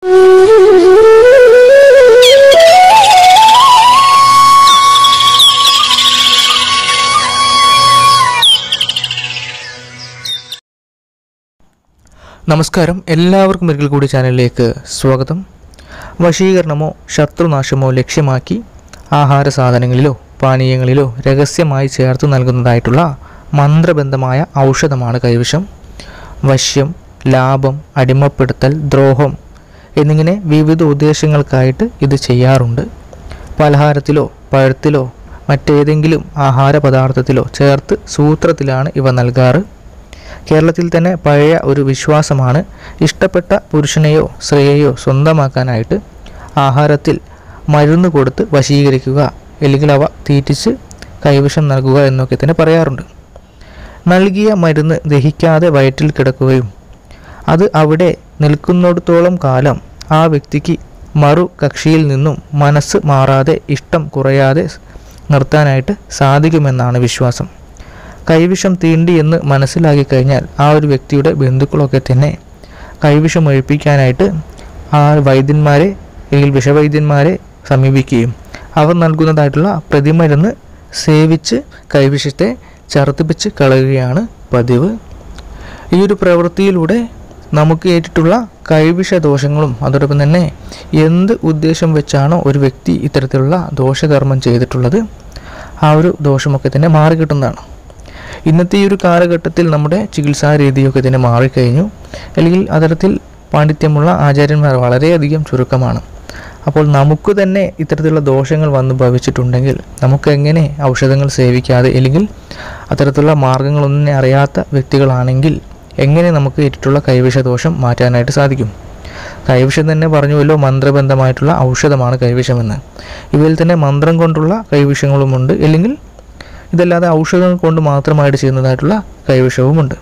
നമസ്കാരം എല്ലാവർക്കും ഒരിക്കൽ കൂടി ചാനലിലേക്ക് സ്വാഗതം വശീകരണമോ ശത്രുനാശമോ ലക്ഷ്യമാക്കി ആഹാര സാധനങ്ങളിലോ പാനീയങ്ങളിലോ രഹസ്യമായി ചേർത്ത് നൽകുന്നതായിട്ടുള്ള മന്ത്രബന്ധമായ ഔഷധമാണ് കൈവിഷം വശ്യം ലാഭം അടിമപ്പെടുത്തൽ ദ്രോഹം എന്നിങ്ങനെ വിവിധ ഉദ്ദേശങ്ങൾക്കായിട്ട് ഇത് ചെയ്യാറുണ്ട് പലഹാരത്തിലോ പഴത്തിലോ മറ്റേതെങ്കിലും ആഹാര പദാർത്ഥത്തിലോ ചേർത്ത് സൂത്രത്തിലാണ് ഇവ നൽകാറ് കേരളത്തിൽ തന്നെ പഴയ ഒരു വിശ്വാസമാണ് ഇഷ്ടപ്പെട്ട പുരുഷനെയോ സ്ത്രീയെയോ സ്വന്തമാക്കാനായിട്ട് ആഹാരത്തിൽ മരുന്ന് കൊടുത്ത് വശീകരിക്കുക അല്ലെങ്കിൽ അവ തീറ്റിച്ച് കൈവശം നൽകുക എന്നൊക്കെ തന്നെ പറയാറുണ്ട് നൽകിയ മരുന്ന് ദഹിക്കാതെ വയറ്റിൽ കിടക്കുകയും അത് അവിടെ നിൽക്കുന്നിടത്തോളം കാലം ആ വ്യക്തിക്ക് മറു കക്ഷിയിൽ നിന്നും മനസ്സ് മാറാതെ ഇഷ്ടം കുറയാതെ നിർത്താനായിട്ട് സാധിക്കുമെന്നാണ് വിശ്വാസം കൈവിഷം തീണ്ടി എന്ന് മനസ്സിലാക്കി കഴിഞ്ഞാൽ ആ ഒരു വ്യക്തിയുടെ ബന്ധുക്കളൊക്കെ തന്നെ കൈവിഷം ഒഴിപ്പിക്കാനായിട്ട് ആ വൈദ്യന്മാരെ അല്ലെങ്കിൽ വിഷവൈദ്യന്മാരെ സമീപിക്കുകയും അവർ നൽകുന്നതായിട്ടുള്ള പ്രതിമരുന്ന് സേവിച്ച് കൈവിഷത്തെ ചർത്തിപ്പിച്ച് കളയുകയാണ് പതിവ് ഈ ഒരു പ്രവൃത്തിയിലൂടെ നമുക്ക് ഏറ്റിട്ടുള്ള കൈവിഷ ദോഷങ്ങളും അതോടൊപ്പം തന്നെ എന്ത് ഉദ്ദേശം വെച്ചാണോ ഒരു വ്യക്തി ഇത്തരത്തിലുള്ള ദോഷകർമ്മം ചെയ്തിട്ടുള്ളത് ആ ഒരു ദോഷമൊക്കെ തന്നെ മാറിക്കിട്ടുന്നതാണ് ഇന്നത്തെ ഈ ഒരു കാലഘട്ടത്തിൽ നമ്മുടെ ചികിത്സാ രീതിയൊക്കെ തന്നെ മാറിക്കഴിഞ്ഞു അല്ലെങ്കിൽ അത്തരത്തിൽ പാണ്ഡിത്യമുള്ള ആചാര്യന്മാർ വളരെയധികം ചുരുക്കമാണ് അപ്പോൾ നമുക്ക് തന്നെ ഇത്തരത്തിലുള്ള ദോഷങ്ങൾ വന്ന് ഭവിച്ചിട്ടുണ്ടെങ്കിൽ നമുക്ക് എങ്ങനെ ഔഷധങ്ങൾ സേവിക്കാതെ അല്ലെങ്കിൽ അത്തരത്തിലുള്ള മാർഗങ്ങളൊന്നും അറിയാത്ത വ്യക്തികളാണെങ്കിൽ എങ്ങനെ നമുക്ക് ഏറ്റിട്ടുള്ള കൈവിഷ ദോഷം മാറ്റാനായിട്ട് സാധിക്കും കൈവിഷം തന്നെ പറഞ്ഞുവല്ലോ മന്ത്രബന്ധമായിട്ടുള്ള ഔഷധമാണ് കൈവിഷമെന്ന് ഇവയിൽ തന്നെ മന്ത്രം കൊണ്ടുള്ള കൈവിഷങ്ങളുമുണ്ട് അല്ലെങ്കിൽ ഇതല്ലാതെ ഔഷധങ്ങൾ കൊണ്ട് മാത്രമായിട്ട് ചെയ്യുന്നതായിട്ടുള്ള കൈവിഷവുമുണ്ട്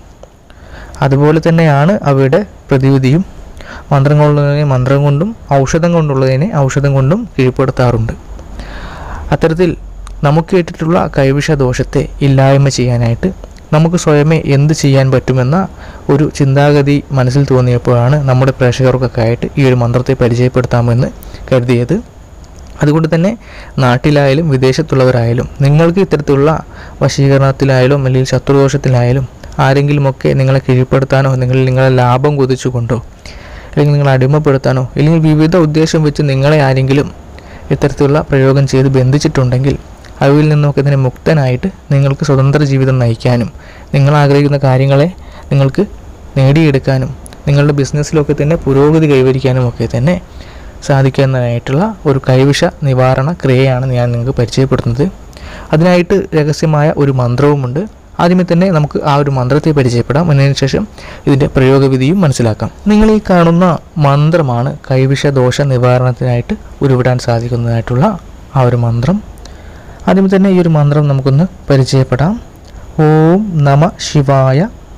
അതുപോലെ തന്നെയാണ് അവയുടെ പ്രതിവിധിയും മന്ത്രം കൊണ്ടുള്ളതിനെ മന്ത്രം കൊണ്ടും ഔഷധം കൊണ്ടുള്ളതിനെ ഔഷധം കൊണ്ടും കീഴ്പ്പെടുത്താറുണ്ട് അത്തരത്തിൽ നമുക്ക് ഏറ്റിട്ടുള്ള കൈവിഷ ദോഷത്തെ ഇല്ലായ്മ ചെയ്യാനായിട്ട് നമുക്ക് സ്വയമേ എന്ത് ചെയ്യാൻ പറ്റുമെന്ന ഒരു ചിന്താഗതി മനസ്സിൽ തോന്നിയപ്പോഴാണ് നമ്മുടെ പ്രേക്ഷകർക്കൊക്കെ ആയിട്ട് ഈ ഒരു മന്ത്രത്തെ പരിചയപ്പെടുത്താമെന്ന് കരുതിയത് അതുകൊണ്ട് തന്നെ നാട്ടിലായാലും വിദേശത്തുള്ളവരായാലും നിങ്ങൾക്ക് ഇത്തരത്തിലുള്ള വശീകരണത്തിലായാലും അല്ലെങ്കിൽ ശത്രുദോഷത്തിലായാലും ആരെങ്കിലുമൊക്കെ നിങ്ങളെ കീഴ്പ്പെടുത്താനോ നിങ്ങൾ നിങ്ങളെ ലാഭം കൊതിച്ചുകൊണ്ടോ അല്ലെങ്കിൽ നിങ്ങളെ അടിമപ്പെടുത്താനോ അല്ലെങ്കിൽ വിവിധ ഉദ്ദേശം വെച്ച് നിങ്ങളെ ആരെങ്കിലും ഇത്തരത്തിലുള്ള പ്രയോഗം ചെയ്ത് ബന്ധിച്ചിട്ടുണ്ടെങ്കിൽ അവയിൽ നിന്നൊക്കെ തന്നെ മുക്തനായിട്ട് നിങ്ങൾക്ക് സ്വതന്ത്ര ജീവിതം നയിക്കാനും നിങ്ങൾ ആഗ്രഹിക്കുന്ന കാര്യങ്ങളെ നിങ്ങൾക്ക് നേടിയെടുക്കാനും നിങ്ങളുടെ ബിസിനസ്സിലൊക്കെ തന്നെ പുരോഗതി കൈവരിക്കാനും ഒക്കെ തന്നെ സാധിക്കുന്നതായിട്ടുള്ള ഒരു കൈവിഷ നിവാരണ ക്രിയയാണ് ഞാൻ നിങ്ങൾക്ക് പരിചയപ്പെടുത്തുന്നത് അതിനായിട്ട് രഹസ്യമായ ഒരു മന്ത്രവുമുണ്ട് ആദ്യമേ തന്നെ നമുക്ക് ആ ഒരു മന്ത്രത്തെ പരിചയപ്പെടാം അതിനു ശേഷം ഇതിൻ്റെ പ്രയോഗവിധിയും മനസ്സിലാക്കാം നിങ്ങൾ ഈ കാണുന്ന മന്ത്രമാണ് കൈവിഷ ദോഷ നിവാരണത്തിനായിട്ട് ഉരുവിടാൻ സാധിക്കുന്നതായിട്ടുള്ള ആ ഒരു മന്ത്രം ആദ്യമേ തന്നെ ഈ ഒരു മന്ത്രം നമുക്കൊന്ന് പരിചയപ്പെടാം ഓം നമ ശിവായ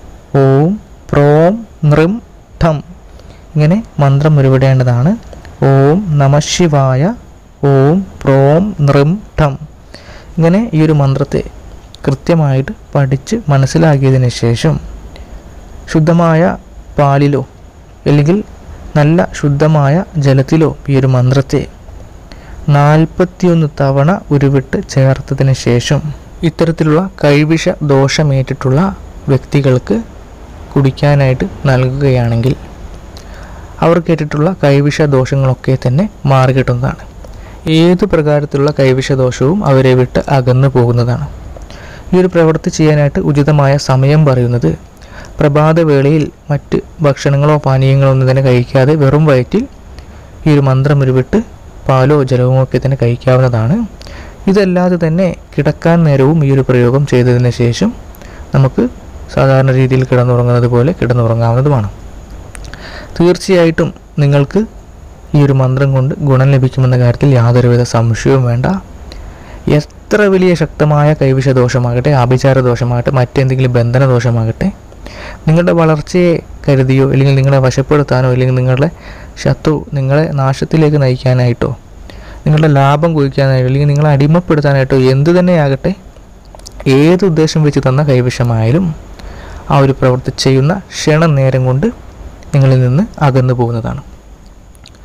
ഓം പ്രോം നൃം ഠം ഇങ്ങനെ മന്ത്രം ഉരുവിടേണ്ടതാണ് ഓം നമ ശിവായ ഓം പ്രോം നൃം ഠം ഇങ്ങനെ ഈ ഒരു മന്ത്രത്തെ കൃത്യമായിട്ട് പഠിച്ച് മനസ്സിലാക്കിയതിന് ശേഷം ശുദ്ധമായ പാലിലോ അല്ലെങ്കിൽ നല്ല ശുദ്ധമായ ജലത്തിലോ ഈ ഒരു മന്ത്രത്തെ നാൽപ്പത്തിയൊന്ന് തവണ ഉരുവിട്ട് ചേർത്തതിന് ശേഷം ഇത്തരത്തിലുള്ള കൈവിഷ ദോഷമേറ്റിട്ടുള്ള വ്യക്തികൾക്ക് കുടിക്കാനായിട്ട് നൽകുകയാണെങ്കിൽ അവർ കേട്ടിട്ടുള്ള കൈവിഷ ദോഷങ്ങളൊക്കെ തന്നെ മാറിക്കിട്ടുന്നതാണ് ഏതു പ്രകാരത്തിലുള്ള കൈവിഷ ദോഷവും അവരെ വിട്ട് അകന്നു പോകുന്നതാണ് ഈ ഒരു പ്രവൃത്തി ചെയ്യാനായിട്ട് ഉചിതമായ സമയം പറയുന്നത് പ്രഭാതവേളയിൽ മറ്റ് ഭക്ഷണങ്ങളോ പാനീയങ്ങളോ ഒന്നും തന്നെ കഴിക്കാതെ വെറും വയറ്റിൽ ഈ ഒരു മന്ത്രം ഉരുവിട്ട് പാലോ ജലവും ഒക്കെ തന്നെ കഴിക്കാവുന്നതാണ് ഇതല്ലാതെ തന്നെ കിടക്കാൻ നേരവും ഈ ഒരു പ്രയോഗം ചെയ്തതിന് ശേഷം നമുക്ക് സാധാരണ രീതിയിൽ കിടന്നുറങ്ങുന്നത് പോലെ കിടന്നുറങ്ങാവുന്നതുമാണ് തീർച്ചയായിട്ടും നിങ്ങൾക്ക് ഈ ഒരു മന്ത്രം കൊണ്ട് ഗുണം ലഭിക്കുമെന്ന കാര്യത്തിൽ യാതൊരുവിധ സംശയവും വേണ്ട എത്ര വലിയ ശക്തമായ കൈവിഷ ദോഷമാകട്ടെ ആഭിചാര ദോഷമാകട്ടെ മറ്റെന്തെങ്കിലും ബന്ധന ദോഷമാകട്ടെ നിങ്ങളുടെ വളർച്ചയെ കരുതിയോ അല്ലെങ്കിൽ നിങ്ങളെ വശപ്പെടുത്താനോ അല്ലെങ്കിൽ നിങ്ങളുടെ ശത്രു നിങ്ങളെ നാശത്തിലേക്ക് നയിക്കാനായിട്ടോ നിങ്ങളുടെ ലാഭം കുറിക്കാനായിട്ടോ അല്ലെങ്കിൽ നിങ്ങളെ അടിമപ്പെടുത്താനായിട്ടോ എന്തു തന്നെയാകട്ടെ ഏത് ഉദ്ദേശം വെച്ച് തന്ന കൈവിഷമായാലും ആ ഒരു പ്രവൃത്തി ചെയ്യുന്ന ക്ഷണനേരം കൊണ്ട് നിങ്ങളിൽ നിന്ന് അകന്നു പോകുന്നതാണ്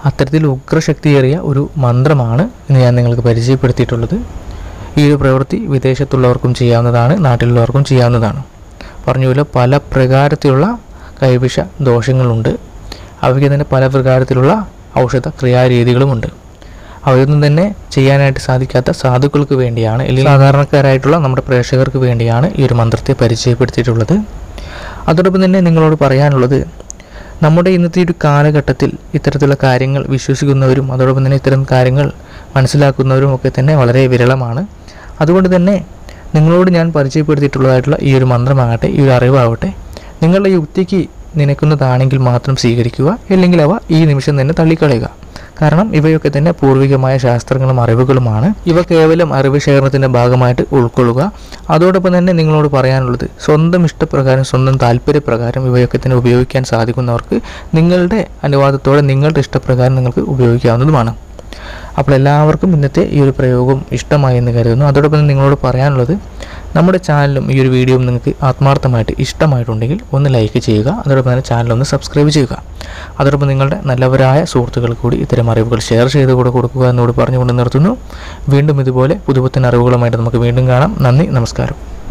അത്തരത്തിൽ ഉഗ്രശക്തിയേറിയ ഒരു മന്ത്രമാണ് ഇന്ന് ഞാൻ നിങ്ങൾക്ക് പരിചയപ്പെടുത്തിയിട്ടുള്ളത് ഈ ഒരു പ്രവൃത്തി വിദേശത്തുള്ളവർക്കും ചെയ്യാവുന്നതാണ് നാട്ടിലുള്ളവർക്കും ചെയ്യാവുന്നതാണ് പറഞ്ഞുപോലെ പല പ്രകാരത്തിലുള്ള കൈവിഷ ദോഷങ്ങളുണ്ട് അവയ്ക്ക് തന്നെ പല പ്രകാരത്തിലുള്ള ഔഷധ ക്രിയാരീതികളുമുണ്ട് അവയൊന്നും തന്നെ ചെയ്യാനായിട്ട് സാധിക്കാത്ത സാധുക്കൾക്ക് വേണ്ടിയാണ് അല്ലെങ്കിൽ സാധാരണക്കാരായിട്ടുള്ള നമ്മുടെ പ്രേക്ഷകർക്ക് വേണ്ടിയാണ് ഈ ഒരു മന്ത്രത്തെ പരിചയപ്പെടുത്തിയിട്ടുള്ളത് അതോടൊപ്പം തന്നെ നിങ്ങളോട് പറയാനുള്ളത് നമ്മുടെ ഇന്നത്തെ ഒരു കാലഘട്ടത്തിൽ ഇത്തരത്തിലുള്ള കാര്യങ്ങൾ വിശ്വസിക്കുന്നവരും അതോടൊപ്പം തന്നെ ഇത്തരം കാര്യങ്ങൾ മനസ്സിലാക്കുന്നവരും ഒക്കെ തന്നെ വളരെ വിരളമാണ് അതുകൊണ്ട് തന്നെ നിങ്ങളോട് ഞാൻ പരിചയപ്പെടുത്തിയിട്ടുള്ളതായിട്ടുള്ള ഈ ഒരു മന്ത്രമാകട്ടെ ഈ ഒരു അറിവാകട്ടെ നിങ്ങളുടെ യുക്തിക്ക് നിനക്കുന്നതാണെങ്കിൽ മാത്രം സ്വീകരിക്കുക അല്ലെങ്കിൽ അവ ഈ നിമിഷം തന്നെ തള്ളിക്കളയുക കാരണം ഇവയൊക്കെ തന്നെ പൂർവികമായ ശാസ്ത്രങ്ങളും അറിവുകളുമാണ് ഇവ കേവലം അറിവ് ശേഖരണത്തിൻ്റെ ഭാഗമായിട്ട് ഉൾക്കൊള്ളുക അതോടൊപ്പം തന്നെ നിങ്ങളോട് പറയാനുള്ളത് സ്വന്തം ഇഷ്ടപ്രകാരം സ്വന്തം താല്പര്യപ്രകാരം ഇവയൊക്കെ തന്നെ ഉപയോഗിക്കാൻ സാധിക്കുന്നവർക്ക് നിങ്ങളുടെ അനുവാദത്തോടെ നിങ്ങളുടെ ഇഷ്ടപ്രകാരം നിങ്ങൾക്ക് ഉപയോഗിക്കാവുന്നതുമാണ് അപ്പോൾ എല്ലാവർക്കും ഇന്നത്തെ ഈ ഒരു പ്രയോഗം ഇഷ്ടമായി എന്ന് കരുതുന്നു അതോടൊപ്പം തന്നെ നിങ്ങളോട് പറയാനുള്ളത് നമ്മുടെ ചാനലും ഈ ഒരു വീഡിയോയും നിങ്ങൾക്ക് ആത്മാർത്ഥമായിട്ട് ഇഷ്ടമായിട്ടുണ്ടെങ്കിൽ ഒന്ന് ലൈക്ക് ചെയ്യുക അതോടൊപ്പം തന്നെ ചാനൽ ഒന്ന് സബ്സ്ക്രൈബ് ചെയ്യുക അതോടൊപ്പം നിങ്ങളുടെ നല്ലവരായ സുഹൃത്തുക്കൾ കൂടി ഇത്തരം അറിവുകൾ ഷെയർ ചെയ്ത് കൂടെ കൊടുക്കുക എന്നോട് പറഞ്ഞുകൊണ്ട് നിർത്തുന്നു വീണ്ടും ഇതുപോലെ പുതുപുത്തൻ അറിവുകളുമായിട്ട് നമുക്ക് വീണ്ടും കാണാം നന്ദി നമസ്കാരം